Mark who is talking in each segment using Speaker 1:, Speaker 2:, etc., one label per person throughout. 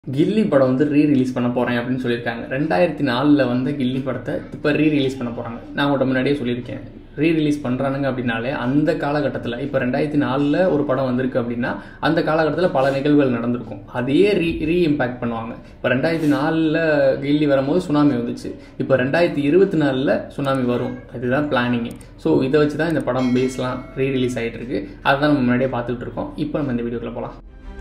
Speaker 1: கில்லி படம் வந்து re release பண்ண போகிறேன் அப்படின்னு சொல்லியிருக்காங்க ரெண்டாயிரத்தி நாலில் வந்து கில்லி படத்தை இப்போ ரீ ரிலீஸ் பண்ண போகிறாங்க நான் உங்கள்கிட்ட முன்னாடியே சொல்லியிருக்கேன் ரீ ரிலீஸ் பண்ணுறானுங்க அப்படின்னாலே அந்த காலகட்டத்தில் இப்போ ரெண்டாயிரத்தி நாலில் ஒரு படம் வந்திருக்கு அப்படின்னா அந்த காலகட்டத்தில் பல நிகழ்வுகள் நடந்திருக்கும் அதையே ரீ ரீ இம்பேக்ட் பண்ணுவாங்க இப்போ ரெண்டாயிரத்தி நாலில் கில்லி வரும்போது சுனாமி வந்துச்சு இப்போ ரெண்டாயிரத்தி இருபத்தி நாலில் சுனாமி வரும் இதுதான் பிளானிங்கு ஸோ இதை வச்சு தான் இந்த படம் பேஸ்லாம் ரீ ரிலீஸ் ஆகிட்டு இருக்கு அதுதான் நம்ம முன்னாடியே பார்த்துட்டு இருக்கோம் இப்போ நம்ம இந்த வீடியோக்குள்ள போகலாம்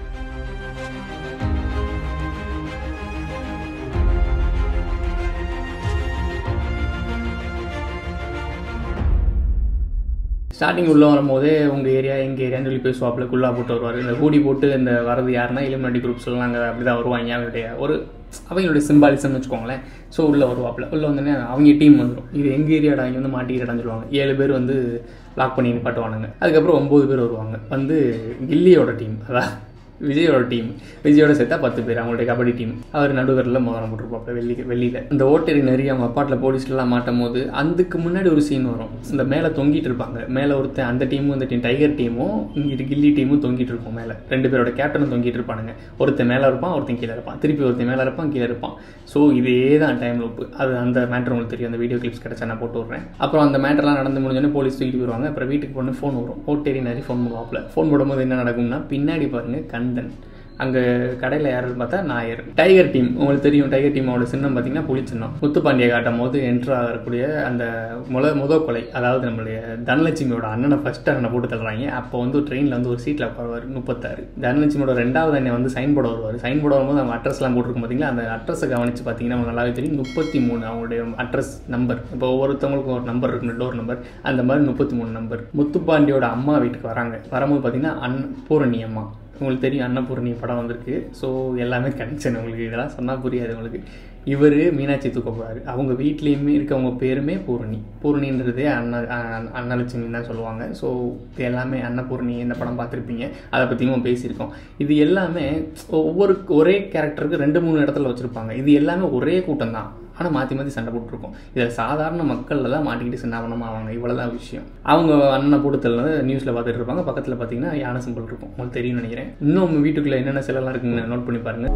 Speaker 1: ஸ்டார்டிங் உள்ளே வரும்போதே உங்கள் ஏரியா எங்கள் ஏரியான்னு சொல்லி பேசுவாப்பில் குள்ளா போட்டு வருவார் இந்த ஹூடி போட்டு இந்த வரது யாருன்னா இலுமினாட்டி குரூப்ஸ்லாம் அங்கே அப்படி தான் வருவாங்க அவங்களுடைய ஒரு அவங்களுடைய சிம்பாலிசம்னு வச்சுக்கோங்களேன் ஸோ உள்ளே வருவாப்பில் உள்ளே வந்தோடனே அவங்க டீம் வந்துடும் இது எங்கள் ஏரியாடா இங்கே வந்து மாட்டிக்கிட்டான்னு சொல்லுவாங்க ஏழு பேர் வந்து லாக் பண்ணி நிப்பாட்டுவானுங்க அதுக்கப்புறம் ஒம்பது பேர் வருவாங்க வந்து கில்லியோட டீம் அதான் விஜயோட டீம் விஜயோட சேர்த்தா பத்து பேர் அவங்களுடைய கபடி டீம் அவர் நடுவரில் மோதிரம் போட்டிருப்பாப்ல வெள்ளி வெளியில் இந்த ஓட்டரி நிறைய அவங்க அப்பாட்டில் போலீஸ்லாம் மாட்டும் போது அதுக்கு முன்னாடி ஒரு சீன் வரும் இந்த மேலே தொங்கிட்டு இருப்பாங்க மேலே ஒருத்தன் அந்த டீமும் இந்த டீம் டைகர் டீமும் இங்கிட்டு கில்லி டீமும் தொங்கிட்டு இருக்கும் மேலே ரெண்டு பேரோட கேப்டனும் தொங்கிட்டு இருப்பானுங்க ஒருத்தன் மேலே இருப்பான் ஒருத்தன் கீழே இருப்பான் திருப்பி ஒருத்தன் மேலே இருப்பான் கீழே இருப்பான் ஸோ இதே தான் டைம் லூப்பு அது அந்த மேட்ரு உங்களுக்கு தெரியும் அந்த வீடியோ கிளிப்ஸ் கிடச்சா நான் போட்டு விட்றேன் அப்புறம் அந்த மேட்டர்லாம் நடந்து முடிஞ்சோடனே போலீஸ் தூக்கிட்டு போயிருவாங்க அப்புறம் வீட்டுக்கு போன ஃபோன் வரும் ஓட்டேரி நிறைய ஃபோன் பண்ணுவாப்பில் ஃபோன் போடும்போது என்ன நடக்கும்னா பின்னாடி பாருங்க கந்தன் அங்கே கடையில் யாருன்னு பார்த்தா நாயர் டைகர் டீம் உங்களுக்கு தெரியும் டைகர் டீமோட சின்னம் பார்த்தீங்கன்னா புலி சின்னம் முத்துப்பாண்டியை காட்டும் போது என்ட்ரு ஆகக்கூடிய அந்த முத முத கொலை அதாவது நம்மளுடைய தனலட்சுமியோட அண்ணனை ஃபர்ஸ்ட் அண்ணனை போட்டு தள்ளுறாங்க அப்போ வந்து ட்ரெயினில் வந்து ஒரு சீட்டில் உட்காருவார் முப்பத்தாறு தனலட்சுமியோட ரெண்டாவது அண்ணன் வந்து சைன் போட வருவார் சைன் போட வரும்போது அவங்க அட்ரஸ்லாம் போட்டிருக்கும் பார்த்தீங்களா அந்த அட்ரஸை கவனித்து பார்த்தீங்கன்னா அவங்க நல்லாவே தெரியும் முப்பத்தி மூணு அவங்களுடைய அட்ரஸ் நம்பர் இப்போ ஒவ்வொருத்தவங்களுக்கும் ஒரு நம்பர் இருக்கும் டோர் நம்பர் அந்த மாதிரி முப்பத்தி மூணு நம்பர் முத்துப்பாண்டியோட அம்மா வீட்டுக்கு வராங்க வரும்போது பார்த்தீங்கன்னா அன் பூரணி அம்மா உங்களுக்கு தெரியும் அன்னபூர்ணி படம் வந்திருக்கு ஸோ எல்லாமே கனெக்ஷன் உங்களுக்கு இதெல்லாம் சொன்னால் புரியாது உங்களுக்கு இவர் மீனாட்சி தூக்க போகிறாரு அவங்க வீட்லேயுமே இருக்கவங்க பேருமே பூரணி பூரணின்றதே அண்ணா அன்னலட்சுமி தான் சொல்லுவாங்க ஸோ இது எல்லாமே அன்னபூர்ணி இந்த படம் பார்த்துருப்பீங்க அதை பற்றியும் பேசியிருக்கோம் இது எல்லாமே ஒவ்வொரு ஒரே கேரக்டருக்கு ரெண்டு மூணு இடத்துல வச்சுருப்பாங்க இது எல்லாமே ஒரே கூட்டம் தான் ஆனால் மாற்றி மாற்றி சண்டை போட்டுருக்கோம் இதில் சாதாரண மக்களில் தான் மாட்டிக்கிட்டு சின்னாபனமாக ஆவாங்க இவ்வளோ தான் விஷயம் அவங்க அண்ணனை போட்டுத்தல நியூஸில் பார்த்துட்டு இருப்பாங்க பக்கத்தில் பார்த்தீங்கன்னா யானை சிம்பிள் இருக்கும் உங்களுக்கு தெரியும்னு நினைக்கிறேன் இன்னும் வீட்டுக்குள்ளே என்னென்ன சிலலாம் இருக்குன்னு நோட் பண்ணி பாருங்கள்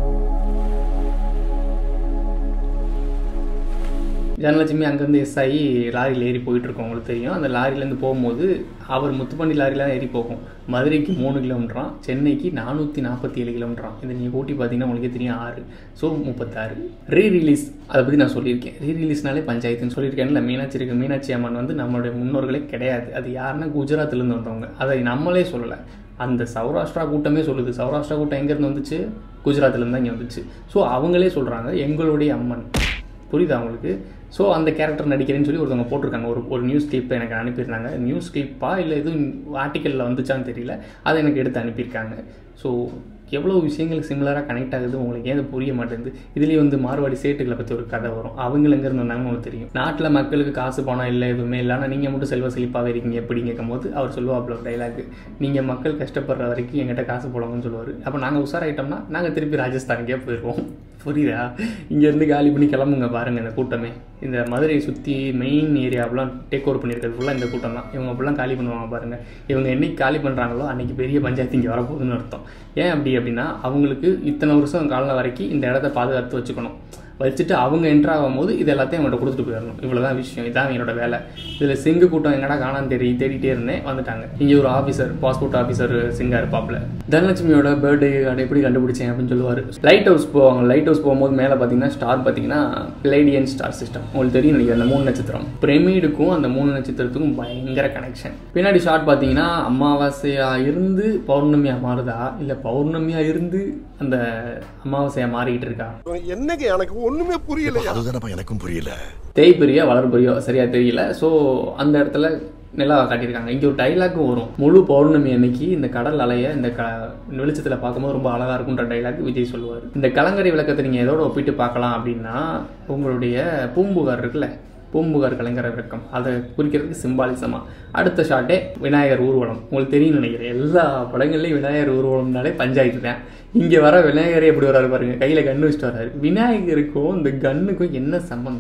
Speaker 1: ஜனலட்சுமி அங்கேருந்து எஸ் ஆகி லாரியில் ஏறி போயிட்டுருக்கோம் உங்களுக்கு தெரியும் அந்த லாரியிலேருந்து போகும்போது அவர் முத்துப்பண்டி லாரியில் ஏறி போகும் மதுரைக்கு மூணு கிலோமீட்டரான் சென்னைக்கு நானூற்றி நாற்பத்தி ஏழு கிலோமீட்டரான் இதை நீங்கள் கூட்டி பார்த்தீங்கன்னா உங்களுக்கே தெரியும் ஆறு ஸோ முப்பத்தாறு ரீ ரிலீஸ் அதை பற்றி நான் சொல்லியிருக்கேன் ரீ ரிலீஸ்னாலே பஞ்சாயத்துன்னு சொல்லியிருக்கேன்ல மீனாட்சி இருக்கு மீனாட்சி அம்மன் வந்து நம்மளுடைய முன்னோர்களே கிடையாது அது யாருன்னா குஜராத்லேருந்து வந்தவங்க அதை நம்மளே சொல்லலை அந்த சௌராஷ்டிரா கூட்டமே சொல்லுது சௌராஷ்டிரா கூட்டம் எங்கேருந்து வந்துச்சு குஜராத்லேருந்து தான் இங்கே வந்துச்சு ஸோ அவங்களே சொல்கிறாங்க எங்களுடைய அம்மன் புரியுதா அவங்களுக்கு ஸோ அந்த கேரக்டர் நடிக்கிறேன்னு சொல்லி ஒருத்தவங்க போட்டிருக்காங்க ஒரு ஒரு நியூஸ் கிளிப்பை எனக்கு அனுப்பியிருந்தாங்க நியூஸ் கிளிப்பா இல்லை எதுவும் ஆர்டிக்கலில் வந்துச்சான்னு தெரியல அதை எனக்கு எடுத்து அனுப்பியிருக்காங்க ஸோ எவ்வளோ விஷயங்கள் சிமிலராக கனெக்ட் ஆகுது உங்களுக்கு ஏன் அது புரிய மாட்டேங்குது இதுலேயே வந்து மார்வாடி சேட்டுகளை பற்றி ஒரு கதை வரும் அவங்க எங்கேருந்து வந்தாங்கன்னு உங்களுக்கு தெரியும் நாட்டில் மக்களுக்கு காசு பணம் இல்லை எதுவுமே இல்லை ஆனால் நீங்கள் மட்டும் செல்வ செழிப்பாகவே இருக்கீங்க எப்படி கேட்கும்போது அவர் சொல்லுவாப்பில் ஒரு டைலாக் நீங்கள் மக்கள் கஷ்டப்படுற வரைக்கும் எங்கிட்ட காசு போடுவாங்கன்னு சொல்லுவார் அப்போ நாங்கள் உஷாராயிட்டோம்னா நாங்கள் திருப்பி ராஜஸ்தானுக்கே போயிடுவோம் புரியுதா இங்கேருந்து காலி பண்ணி கிளம்புங்க பாருங்கள் இந்த கூட்டமே இந்த மதுரையை சுற்றி மெயின் ஏரியாவெலாம் டேக் ஓவர் பண்ணியிருக்கிறது ஃபுல்லாக இந்த கூட்டம் தான் இவங்க ஃபுல்லாக காலி பண்ணுவாங்க பாருங்கள் இவங்க என்னைக்கு காலி பண்ணுறாங்களோ அன்றைக்கி பெரிய பஞ்சாயத்து இங்கே வரப்போகுதுன்னு அர்த்தம் ஏன் அப்படி அப்படின்னா அவங்களுக்கு இத்தனை வருஷம் காலம் வரைக்கும் இந்த இடத்த பாதுகாத்து வச்சுக்கணும் வச்சுட்டு அவங்க என்ட்ரு ஆகும்போது இது எல்லாத்தையும் அவங்கள்ட்ட கொடுத்துட்டு போயிடணும் இவ்வளோதான் விஷயம் இதான் என்னோட வேலை இதில் சிங்கு கூட்டம் எங்கடா காணான்னு தேடி தேடிட்டே இருந்தேன் வந்துட்டாங்க இங்கே ஒரு ஆஃபீஸர் பாஸ்போர்ட் ஆஃபீஸர் சிங்கா இருப்பாப்ல தனலட்சுமியோட பர்த்டே அதை எப்படி கண்டுபிடிச்சேன் அப்படின்னு சொல்லுவார் லைட் ஹவுஸ் போவாங்க லைட் ஹவுஸ் போகும்போது மேலே பார்த்தீங்கன்னா ஸ்டார் பார்த்தீங்கன்னா பிளைடியன் ஸ்டார் சிஸ்டம் உங்களுக்கு தெரியும் நினைக்கிறேன் அந்த மூணு நட்சத்திரம் பிரமிடுக்கும் அந்த மூணு நட்சத்திரத்துக்கும் பயங்கர கனெக்ஷன் பின்னாடி ஷார்ட் பார்த்தீங்கன்னா அமாவாசையாக இருந்து பௌர்ணமியாக மாறுதா இல்லை பௌர்ணமியாக இருந்து அந்த அமாவாசையாக மாறிக்கிட்டு இருக்கா
Speaker 2: என்னங்க எனக்கு ஒண்ணுமே புரியல
Speaker 3: அதுதானப்பா எனக்கும் புரியல
Speaker 1: தேய்பெரியா வளர்பெரியா சரியா தெரியல ஸோ அந்த இடத்துல நிலா காட்டியிருக்காங்க இங்கே ஒரு டைலாக்கும் வரும் முழு பௌர்ணமி அன்னைக்கு இந்த கடல் அலைய இந்த க வெளிச்சத்தில் பார்க்கும்போது ரொம்ப அழகாக இருக்குன்ற டைலாக் விஜய் சொல்லுவார் இந்த கலங்கரை விளக்கத்தை நீங்கள் எதோட ஒப்பிட்டு பார்க்கலாம் அப்படின்னா உங்களுடைய பூம்புகார் இருக்குல்ல பூம்புகார் கலைஞர் விளக்கம் அதை குறிக்கிறதுக்கு சிம்பாலிசமாக அடுத்த ஷாட்டே விநாயகர் ஊர்வலம் உங்களுக்கு தெரியும் நினைக்கிறேன் எல்லா படங்கள்லையும் விநாயகர் ஊர்வலம்னாலே பஞ்சாயத்து தான் இங்கே வர விநாயகரே எப்படி வராரு பாருங்க கையில் கன்று வச்சுட்டு வராரு விநாயகருக்கும் இந்த கன்னுக்கும் என்ன சம்பந்தம்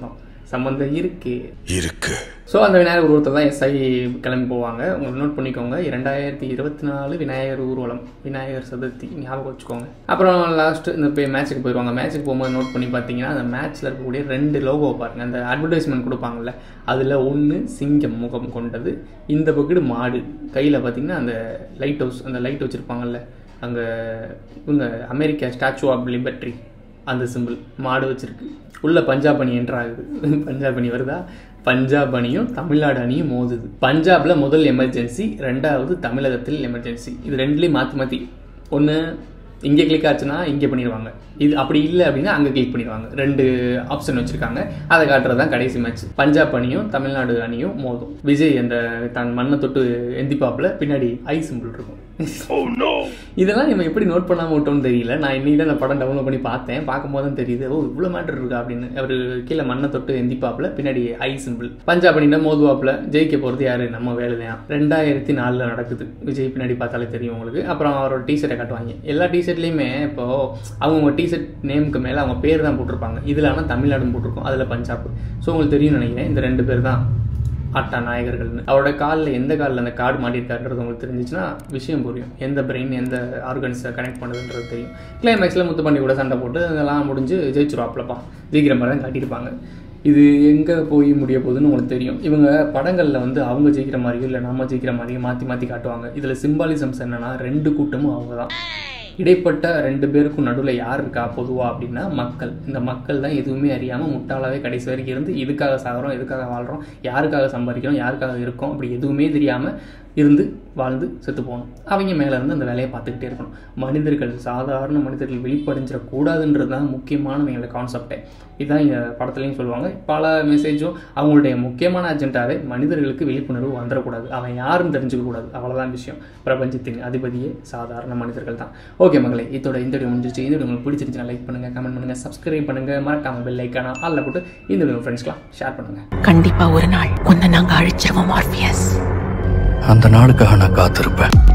Speaker 1: சம்மந்தம் இருக்கு
Speaker 2: இருக்கு
Speaker 1: ஸோ அந்த விநாயகர் உருவத்தை தான் எஸ்ஐ கிளம்பி போவாங்க உங்களுக்கு நோட் பண்ணிக்கோங்க இரண்டாயிரத்தி இருபத்தி நாலு விநாயகர் ஊர்வலம் விநாயகர் சதுர்த்தி ஞாபகம் வச்சுக்கோங்க அப்புறம் லாஸ்ட் இந்த போய் மேட்ச்சுக்கு போயிடுவாங்க மேட்ச்சுக்கு போகும்போது நோட் பண்ணி பார்த்தீங்கன்னா அந்த மேட்ச்சில் இருக்கக்கூடிய ரெண்டு லோகோ பாருங்க அந்த அட்வர்டைஸ்மெண்ட் கொடுப்பாங்கல்ல அதில் ஒன்று சிங்கம் முகம் கொண்டது இந்த பக்கெட்டு மாடு கையில் பார்த்தீங்கன்னா அந்த லைட் ஹவுஸ் அந்த லைட் வச்சுருப்பாங்கல்ல அங்கே இவங்க அமெரிக்கா ஸ்டாச்சு ஆஃப் லிபர்ட்ரி அந்த சிம்பிள் மாடு வச்சிருக்கு உள்ள பஞ்சாப் அணி என்ட்ரு ஆகுது பஞ்சாப் அணி வருதா பஞ்சாப் அணியும் தமிழ்நாடு அணியும் மோதுது பஞ்சாப்ல முதல் எமர்ஜென்சி ரெண்டாவது தமிழகத்தில் எமர்ஜென்சி இது ரெண்டுலேயும் மாற்றி மாற்றி ஒன்று இங்கே கிளிக் ஆச்சுன்னா இங்கே பண்ணிடுவாங்க இது அப்படி இல்லை அப்படின்னா அங்கே கிளிக் பண்ணிடுவாங்க ரெண்டு ஆப்ஷன் வச்சுருக்காங்க அதை காட்டுறது தான் கடைசி மேட்ச் பஞ்சாப் அணியும் தமிழ்நாடு அணியும் மோதும் விஜய் அந்த தன் மண்ணை தொட்டு எந்திப்பாப்பில் பின்னாடி ஐ சிம்பிள் இருக்கும் இதெல்லாம் நம்ம எப்படி நோட் பண்ணாமல் விட்டோம்னு தெரியல நான் இன்னைக்கு தான் அந்த படம் டவுன்லோட் பண்ணி பார்த்தேன் பார்க்கும்போது தான் தெரியுது ஓ இவ்வளோ மேட்டர் இருக்கா அப்படின்னு அவர் கீழே மண்ணை தொட்டு எந்திப்பாப்பில் பின்னாடி ஐ சிம்பிள் பஞ்சாப் அணினா மோதுவாப்பில் ஜெயிக்க போகிறது யாரு நம்ம வேலுதான் ரெண்டாயிரத்தி நாலில் நடக்குது விஜய் பின்னாடி பார்த்தாலே தெரியும் உங்களுக்கு அப்புறம் அவரோட டிஷர்ட்டை காட்டுவாங்க எல்லா டிஷர்ட்லேயுமே இப்போ அவங்க டிஷர்ட் நேமுக்கு மேலே அவங்க பேர் தான் போட்டிருப்பாங்க இதில் ஆனால் தமிழ்நாடுன்னு போட்டிருக்கோம் அதில் பஞ்சாப் ஸோ உங்களுக்கு தெரியும்னு நினைக்கிறேன் இந்த ரெண்டு பேர் தான் ஆட்டா நாயகர்கள்னு அவரோட காலில் எந்த காலில் அந்த கார்டு மாட்டியிருக்காருன்றது உங்களுக்கு தெரிஞ்சிச்சுன்னா விஷயம் புரியும் எந்த பிரெயின் எந்த ஆர்கன்ஸை கனெக்ட் பண்ணுதுன்றது தெரியும் கிளைமேக்ஸில் முத்துப்பாண்டி கூட சண்டை போட்டு அதெல்லாம் முடிஞ்சு ஜெயிச்சிருவாப்லப்பா ஜெயிக்கிற மாதிரி தான் காட்டியிருப்பாங்க இது எங்கே போய் முடிய போகுதுன்னு உங்களுக்கு தெரியும் இவங்க படங்களில் வந்து அவங்க ஜெயிக்கிற மாதிரியோ இல்லை நம்ம ஜெயிக்கிற மாதிரியோ மாற்றி மாற்றி காட்டுவாங்க இதில் சிம்பாலிசம்ஸ் என்னன்னா ரெண்டு கூட்டமும் அவங்க தான் இடைப்பட்ட ரெண்டு பேருக்கும் நடுவில் யார் இருக்கா பொதுவா அப்படின்னா மக்கள் இந்த மக்கள் தான் எதுவுமே அறியாமல் முட்டாளாவே கடைசி வரைக்கும் இருந்து இதுக்காக சாகிறோம் எதுக்காக வாழ்கிறோம் யாருக்காக சம்பாதிக்கிறோம் யாருக்காக இருக்கோம் அப்படி எதுவுமே தெரியாமல் இருந்து வாழ்ந்து செத்து போகணும் அவங்க மேலே இருந்து அந்த வேலையை பார்த்துக்கிட்டே இருக்கணும் மனிதர்கள் சாதாரண மனிதர்கள் விழிப்படைஞ்சிடக்கூடாதுன்றது தான் முக்கியமானவங்களோட கான்செப்டே இதுதான் இந்த படத்துலையும் சொல்லுவாங்க பல மெசேஜும் அவங்களுடைய முக்கியமான அஜெண்டாவே மனிதர்களுக்கு விழிப்புணர்வு வந்துடக்கூடாது அவன் யாருன்னு தெரிஞ்சுக்க கூடாது அவ்வளோதான் விஷயம் பிரபஞ்சத்தின் அதிபதியே சாதாரண மனிதர்கள் தான் ஓகே மகளே இதோட இந்த வீடியோ முடிஞ்சிச்சு இந்த வீடியோ உங்களுக்கு பிடிச்சிருந்துச்சுன்னா லைக் பண்ணுங்க கமெண்ட் பண்ணுங்க சப்ஸ்கிரைப் பண்ணுங்க மறக்காம பெல் ஐக்கான ஆளில் போட்டு இந்த வீடியோ ஃப்ரெண்ட்ஸ்லாம் ஷேர் பண்ணுங்க
Speaker 3: கண்டிப்பா ஒரு நாள் உன்னை நாங்க அழிச்சிருவோம் ஆர்பியஸ்
Speaker 4: அந்த நாளுக்காக நான் காத்திருப்பேன்